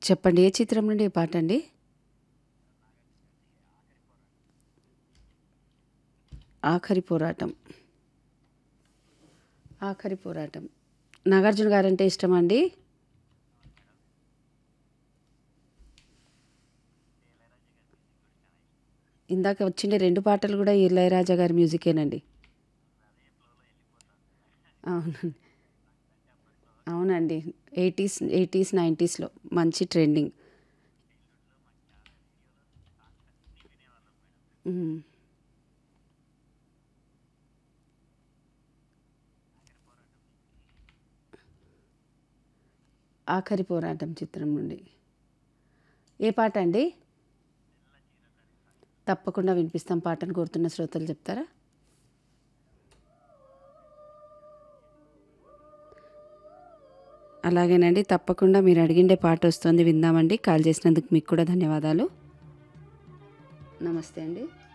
చెప్పండి ఏ చిత్రం నుండి ఈ పాట అండి ఆఖరి పోరాటం ఆఖరి పోరాటం నాగార్జున గారంటే ఇష్టమా అండి ఇందాక వచ్చిండే రెండు పాటలు కూడా ఇళయరాజా గారి మ్యూజికేనండి అవునండి అవునండి ఎయిటీస్ ఎయిటీస్ నైంటీస్లో మంచి ట్రెండింగ్ మ్మ్. ఆఖరి పోరాటం చిత్రం నుండి ఏ పాట అండి తప్పకుండా వినిపిస్తాం పాటను కోరుతున్న శ్రోతలు చెప్తారా అలాగేనండి తప్పకుండా మీరు అడిగిండే పాట వస్తుంది విందామండి కాల్ చేసినందుకు మీకు కూడా ధన్యవాదాలు నమస్తే అండి